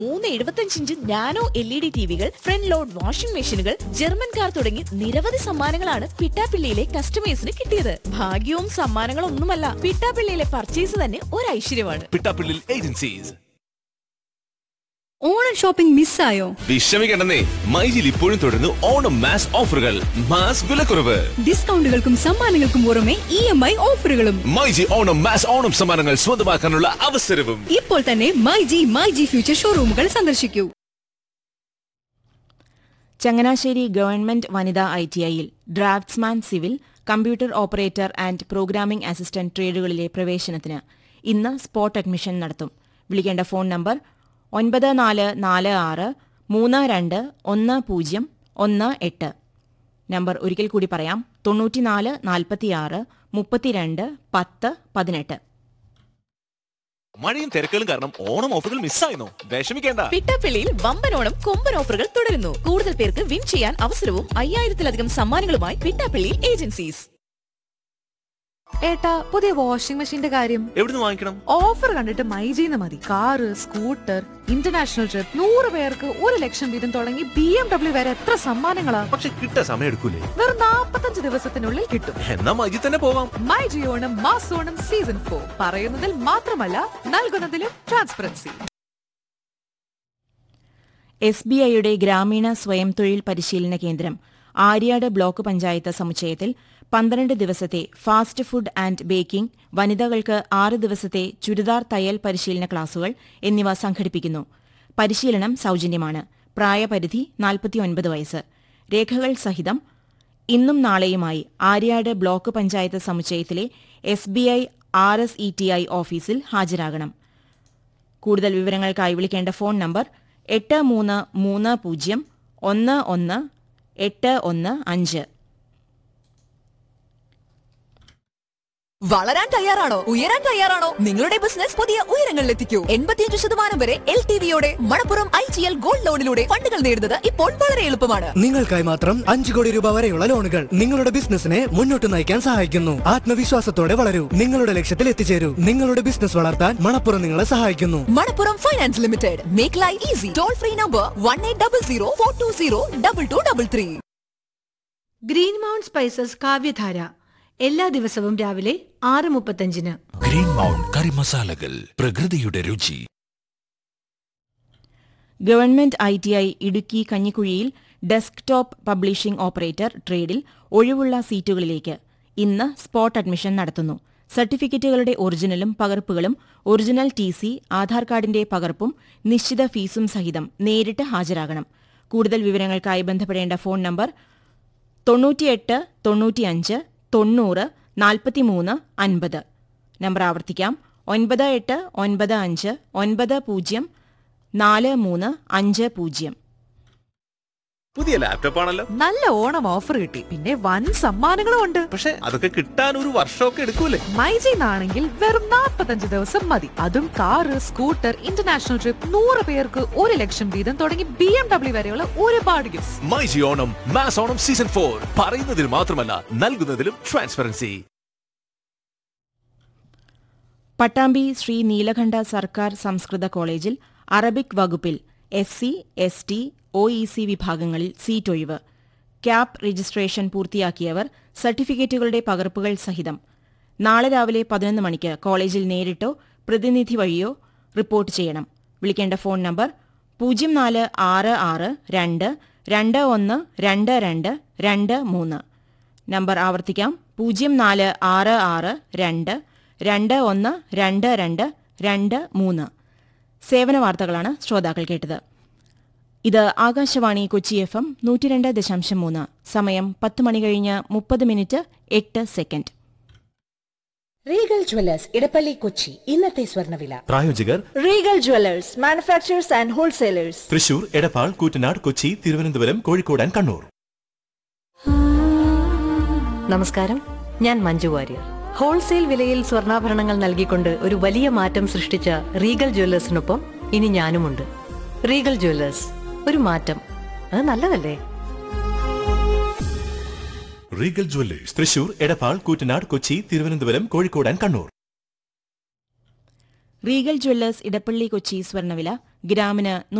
മൂന്ന് എഴുപത്തഞ്ച് inch nano L E D ടിവികൾ ഫ്രണ്ട് ലോഡ് വാഷിംഗ് മെഷീനുകൾ ജർമ്മൻ കാർ തുടങ്ങി നിരവധി സമ്മാനങ്ങളാണ് പിട്ടാപ്പിള്ളിയിലെ കസ്റ്റമേഴ്സിന് കിട്ടിയത് ഭാഗ്യവും സമ്മാനങ്ങളൊന്നുമല്ല പിട്ടാപ്പിള്ളിയിലെ പർച്ചേസ് തന്നെ ഒരു ഐശ്വര്യമാണ് പിട്ടാപ്പിള്ളിൽ ഏജൻസീസ് ഓണം ഷോപ്പിംഗ് മിസ്സായോ വിഷമിക്കണ്ടെന്നേ മൈജിൽ ഇപ്പോഴും തുടരുന്നു ഓണം മാസ് ഓഫറുകൾ മാസ് വിലക്കുറവ് ഡിസ്കൗണ്ടുകൾക്കും സമ്മാനങ്ങൾക്കും പുറമെ ഇ എം ഐ ഓഫറുകളും മൈജി ഓണം മാസ് ഓണം സമ്മാനങ്ങൾ സ്വന്തമാക്കാനുള്ള അവസരവും ഇപ്പോൾ തന്നെ my G my G future ഷോറൂമുകൾ സന്ദർശിക്കൂ ചങ്ങനാശ്ശേരി ഗവൺമെന്റ് വനിതാ ഐ ടി ഐയിൽ draughtsman civil computer operator and programming assistant ട്രേഡുകളിലെ പ്രവേശനത്തിന് ഇന്ന് സ്പോട്ട് അഡ്മിഷൻ നടത്തും വിളിക്കേണ്ട ഫോൺ നമ്പർ ഒൻപത് നാല് നാല് ആറ് മൂന്ന് രണ്ട് ഒന്ന് പൂജ്യം ഒന്ന് എട്ട് നമ്പർ ഒരിക്കൽ കൂടി പറയാം തൊണ്ണൂറ്റിനാല് നാൽപ്പത്തിയാറ് മുപ്പത്തിരണ്ട് പത്ത് പതിനെട്ട് മഴയും തിരക്കുകളും കാരണം ഓണം ഓഫറുകൾ മിസ്സായിരുന്നു വിഷമിക്കേണ്ട പിട്ടാപ്പിള്ളിയിൽ വമ്പൻ ഓണം കൊമ്പൻ ഓഫറുകൾ തുടരുന്നു കൂടുതൽ പേർക്ക് വിൻ ചെയ്യാൻ അവസരവും അയ്യായിരത്തിലധികം സമ്മാനങ്ങളുമായി പിട്ടാപ്പിള്ളി ഏജൻസീസ് ഏട്ടാ പുതിയ വാഷിംഗ് മെഷീന്റെ കാര്യം എവിടുന്ന് വാങ്ങിക്കണം ഓഫർ കണ്ടിട്ട് മൈജീന്ന് മതി കാറ് സ്കൂട്ടർ ഇന്റർനാഷണൽ ട്രിപ്പ് നൂറ് പേർക്ക് ഒരു ലക്ഷം വീതം തുടങ്ങി ബി എം ഡബ്ല്യു വരെ എത്ര സമ്മാനങ്ങളാ പക്ഷെ കിട്ടാൻ സമയം എടുക്കൂലേ വെറും നാപ്പത്തഞ്ച് ദിവസത്തിനുള്ളിൽ കിട്ടും എന്നാ മൈജി തന്നെ പോവാം മൈ ജിയോണം മാസോണം സീസൺ ഫോർ പറയുന്നതിൽ മാത്രമല്ല നൽകുന്നതിലും ട്രാൻസ്പെറൻസി എസ് ബി ഐയുടെ ഗ്രാമീണ സ്വയം തൊഴിൽ പരിശീലന കേന്ദ്രം ആര്യാട് ബ്ലോക്ക് പഞ്ചായത്ത് സമുച്ചയത്തിൽ പന്ത്രണ്ട് ദിവസത്തെ ഫാസ്റ്റ് ഫുഡ് ആൻഡ് ബേക്കിംഗ് വനിതകൾക്ക് ആറ് ദിവസത്തെ ചുരിദാർ തയ്യൽ പരിശീലന ക്ലാസുകൾ എന്നിവ സംഘടിപ്പിക്കുന്നു പരിശീലനം സൌജന്യമാണ് പ്രായപരിധി നാൽപ്പത്തിയൊൻപത് വയസ്സ് രേഖകൾ സഹിതം ഇന്നും നാളെയുമായി ആര്യാട് ബ്ലോക്ക് പഞ്ചായത്ത് സമുച്ചയത്തിലെ S B I R S E T I ഓഫീസിൽ ഹാജരാകണം കൂടുതൽ വിവരങ്ങൾക്കായി വിളിക്കേണ്ട ഫോൺ നമ്പർ എട്ട് മൂന്ന് മൂന്ന് പൂജ്യം ഒന്ന് ഒന്ന് എട്ട് ഒന്ന് അഞ്ച് വളരാൻ തയ്യാറാണോ ഉയരാൻ തയ്യാറാണോ നിങ്ങളുടെ ബിസിനസ് പുതിയ ഉയരങ്ങളിലെത്തിക്കൂ എൺപത്തിയഞ്ച് ശതമാനം വരെ എൽ ടി വിയോടെ Manappuram I G L gold ലോണിലൂടെ ഫണ്ടുകൾ നേടുന്നത് ഇപ്പോൾ വളരെ എളുപ്പമാണ് നിങ്ങൾക്കായി മാത്രം അഞ്ചു കോടി രൂപ വരെയുള്ള ലോണുകൾ നിങ്ങളുടെ ബിസിനസിനെ മുന്നോട്ട് നയിക്കാൻ സഹായിക്കുന്നു ആത്മവിശ്വാസത്തോടെ വളരൂ നിങ്ങളുടെ ലക്ഷ്യത്തിൽ എത്തിച്ചേരൂ നിങ്ങളുടെ ബിസിനസ് വളർത്താൻ മണപ്പുറം നിങ്ങളെ സഹായിക്കുന്നു Manappuram finance limited make life easy toll free number one eight double zero four two zero double two double three green mount spices Kavyadhara എല്ലാ ദിവസവും രാവിലെ ആറ് മുപ്പത്തഞ്ചിന് ഗ്രീൻ മൗണ്ട് കറി മസാലകൾ പ്രകൃതിയുടെ രുചി government I T I Idukki കഞ്ഞിക്കുഴിയിൽ ഡെസ്ക്ടോപ്പ് പബ്ലിഷിംഗ് ഓപ്പറേറ്റർ ട്രേഡിൽ ഒഴിവുള്ള സീറ്റുകളിലേക്ക് ഇന്ന് സ്പോട്ട് അഡ്മിഷൻ നടത്തുന്നു സർട്ടിഫിക്കറ്റുകളുടെ ഒറിജിനലും പകർപ്പുകളും ഒറിജിനൽ ടി സി ആധാർ കാർഡിന്റെ പകർപ്പും നിശ്ചിത ഫീസും സഹിതം നേരിട്ട് ഹാജരാകണം കൂടുതൽ വിവരങ്ങൾക്കായി ബന്ധപ്പെടേണ്ട ഫോൺ നമ്പർ തൊണ്ണൂറ്റിയെട്ട് തൊണ്ണൂറ്റിയഞ്ച് തൊണ്ണൂറ് നാൽപ്പത്തിമൂന്ന് അൻപത് നമ്പർ ആവർത്തിക്കാം ഒൻപത് എട്ട് ഒൻപത് അഞ്ച് ഒൻപത് പൂജ്യം നാല് മൂന്ന് അഞ്ച് പൂജ്യം പുതിയ ലാപ്ടോപ്പ് ആണല്ലോ നല്ല ഓണം ഓഫർ കിട്ടി പിന്നെ വൻ സമ്മാനങ്ങളും ഉണ്ട് പക്ഷെ അതൊക്കെ കിട്ടാൻ ഒരു വർഷമൊക്കെ എടുക്കൂലേ മൈജിന്നാണെങ്കിൽ വെറും നാപ്പത്തഞ്ച് ദിവസം മതി അതും കാറ് സ്കൂട്ടർ ഇന്റർനാഷണൽ ട്രിപ്പ് നൂറ് പേർക്ക് ഒരു ലക്ഷം വീതം തുടങ്ങി ബി എം ഡബ്ല്യു വരെയുള്ള ഒരുപാട് gift myG Onam mass Onam season four പറയുന്നതിൽ മാത്രമല്ല നൽകുന്നതിലും ട്രാൻസ്പെറൻസി പട്ടാമ്പി ശ്രീ നീലകണ്ഠ സർക്കാർ സംസ്കൃത കോളേജിൽ അറബിക് വകുപ്പിൽ S C S T O E C വിഭാഗങ്ങളിൽ സീറ്റ് ഒഴിവ് ക്യാപ് രജിസ്ട്രേഷൻ പൂർത്തിയാക്കിയവർ സർട്ടിഫിക്കറ്റുകളുടെ പകർപ്പുകൾ സഹിതം നാളെ രാവിലെ പതിനൊന്ന് മണിക്ക് കോളേജിൽ നേരിട്ടോ പ്രതിനിധി വഴിയോ റിപ്പോർട്ട് ചെയ്യണം വിളിക്കേണ്ട ഫോൺ നമ്പർ പൂജ്യം നാല് ആറ് ആറ് രണ്ട് രണ്ട് ഒന്ന് രണ്ട് രണ്ട് രണ്ട് മൂന്ന് നമ്പർ ആവർത്തിക്കാം പൂജ്യം നാല് ആറ് ആറ് രണ്ട് രണ്ട് ഒന്ന് രണ്ട് രണ്ട് രണ്ട് മൂന്ന് സേവന വാർത്തകളാണ് ശ്രോതാക്കൾ കേട്ടത് ഇത് ആകാശവാണി കൊച്ചി എഫ് എം നൂറ്റിരണ്ട് ദശാംശം മൂന്ന് സമയം പത്ത് മണി കഴിഞ്ഞ് മുപ്പത് മിനിറ്റ് എട്ട് second Regal Jewellers Edappally Kochi ഇന്നത്തെ സ്വർണ്ണവില പ്രായോജകർ Regal Jewellers manufacturers and wholesalers Thrissur Edappal Koottanad Kochi Thiruvananthapuram Kozhikode and Kannur നമസ്കാരം ഞാൻ മഞ്ജു വാര്യർ ഹോൾസെയിൽ വിലയിൽ സ്വർണ്ണാഭരണങ്ങൾ നൽകിക്കൊണ്ട് ഒരു വലിയ മാറ്റം സൃഷ്ടിച്ച റീഗൽ ജ്വല്ലേഴ്സിനൊപ്പം ഇനി ഞാനുമുണ്ട് റീഗൽ ജ്വല്ലേഴ്സ് ഒരു മാറ്റം അത് നല്ലതല്ലേ Regal Jewellers Thrissur Edappal Koottanad Kochi Thiruvananthapuram Kozhikode and Kannur Regal Jewellers Edappally Kochi സ്വർണ്ണവില ഗ്രാമിന്